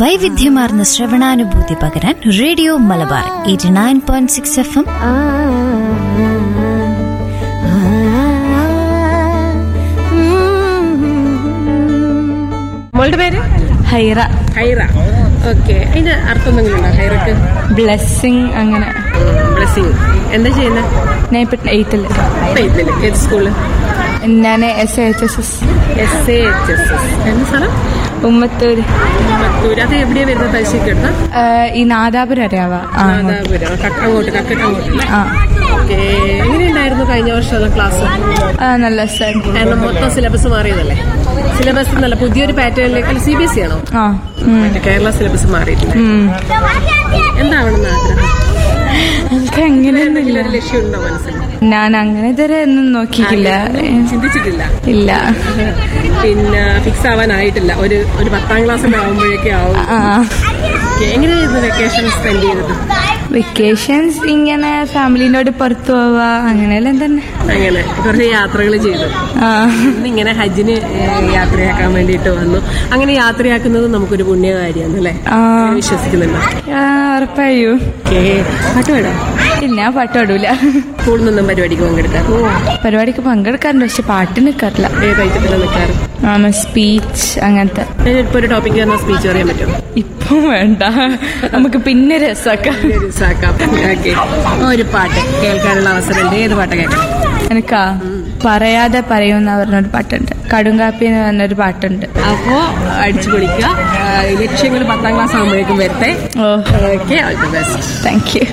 വൈവിധ്യമാർന്ന ശ്രവണാനുഭൂതി പകരാൻ radio Malabar eighty nine point six F M മോളുടെ പേര് ഹൈറ ഹൈറ ഓക്കെ അതിന്റെ അർത്ഥം എന്തെങ്കിലും ഉണ്ടോ ഹൈറക്ക് ബ്ലെസ്സിങ് അങ്ങനെ ബ്ലെസ്സിങ് എന്താ ചെയ്യുന്നത് ഞാൻ ഇപ്പം എയ്ത്തിൽ ഇതില് ഏത് സ്കൂള് ഞാൻ S H S S S A H S S എന്ന സ്ഥലം ഉമ്മത്തൂര് മത്തൂര് അത് എവിടെയാ വരുന്നത് തലശ്ശേരി എടുത്ത ആഹ് ഈ നാദാപുരം അറിയാവാ ആ അങ്ങോട്ട്. അങ്ങോട്ട് കക്കട്ട് അങ്ങോട്ടല്ലേ ആ ഓക്കെ എങ്ങനെയുണ്ടായിരുന്നു കഴിഞ്ഞ വർഷം ക്ലാസ് ആ, നല്ല രസമായിരുന്നു കാരണം മൊത്തം സിലബസ് മാറിയതല്ലേ സിലബസ് നല്ല പുതിയൊരു പാറ്റേണിലേക്ക് അല്ല സി ബി എസ് സി ആണോ ആ ഉം. മറ്റേ കേരള സിലബസ് മാറിയിട്ടില്ല ഉം. എന്താവണമെന്ന് ആഗ്രഹം എനിക്ക് അങ്ങനെയൊന്നുമില്ല എന്തെങ്കിലും ഒരു ലക്ഷ്യമുണ്ടോ മനസ്സിൽ ഞാൻ അങ്ങനെ ഇതുവരെ ഒന്നും നോക്കിയിട്ടില്ല ചിന്തിച്ചിട്ടില്ല ഇല്ല പിന്നെ ഫിക്സ് ആവാനായിട്ടില്ല ഒരു ഒരു പത്താം ക്ലാസ്സിൽ ആവുമ്പോഴേക്കും ആവും ആ Okay, എങ്ങനെയായിരുന്നു വെക്കേഷൻ സ്പെൻഡ് ചെയ്തത് വെക്കേഷൻസ് ഇങ്ങനെ ഫാമിലിനോട് പുറത്തു പോവാ അങ്ങനെയെല്ലാം തന്നെ അങ്ങനെ കുറച്ച് യാത്രകൾ ചെയ്തു ആ ഇന്നിങ്ങനെ ഹജ്ജിന് ഏഹ്, യാത്രയാക്കാൻ വേണ്ടിയിട്ട് വന്നു അങ്ങനെ യാത്രയാക്കുന്നത് നമുക്കൊരു പുണ്യകാര്യമാണ് അല്ലേ ആ വിശ്വസിക്കുന്നുണ്ടോ ആ, ഉറപ്പായും ഓക്കെ പാട്ട് വേണം ഇല്ല ഞാൻ പാട്ട് പാടൂല സ്കൂളിൽ നിന്നും പരിപാടിക്ക് പങ്കെടുക്കാൻ പരിപാടിക്ക് പങ്കെടുക്കാറുണ്ട് പക്ഷെ പാട്ട് നിൽക്കാറില്ല ഏത് ഐറ്റത്തിലാണ് നിൽക്കാറ് ആമ സ്പീച്ച് അങ്ങനത്തെ ഇപ്പൊ ഒരു ടോപ്പിക്ക് തന്ന സ്പീച്ച് പറയാൻ പറ്റുമോ ഇപ്പം വേണ്ട നമുക്ക് പിന്നെ രസാക്കാം ഒരു സാക്കാം ഓക്കെ ഒരു പാട്ട് കേൾക്കാനുള്ള അവസരമുണ്ട് ഏത് പാട്ട് കേൾക്കാം എനിക്കാ പറയാതെ പറയുന്ന പറഞ്ഞൊരു പാട്ടുണ്ട് കടുങ്കാപ്പി എന്ന് പറഞ്ഞൊരു പാട്ടുണ്ട് അപ്പോ അടിച്ചു പൊളിക്കുക ലക്ഷ്യങ്ങൾ പത്താം ക്ലാസ് ആകുമ്പോഴേക്കും വരട്ടെ oh okay all the best thank U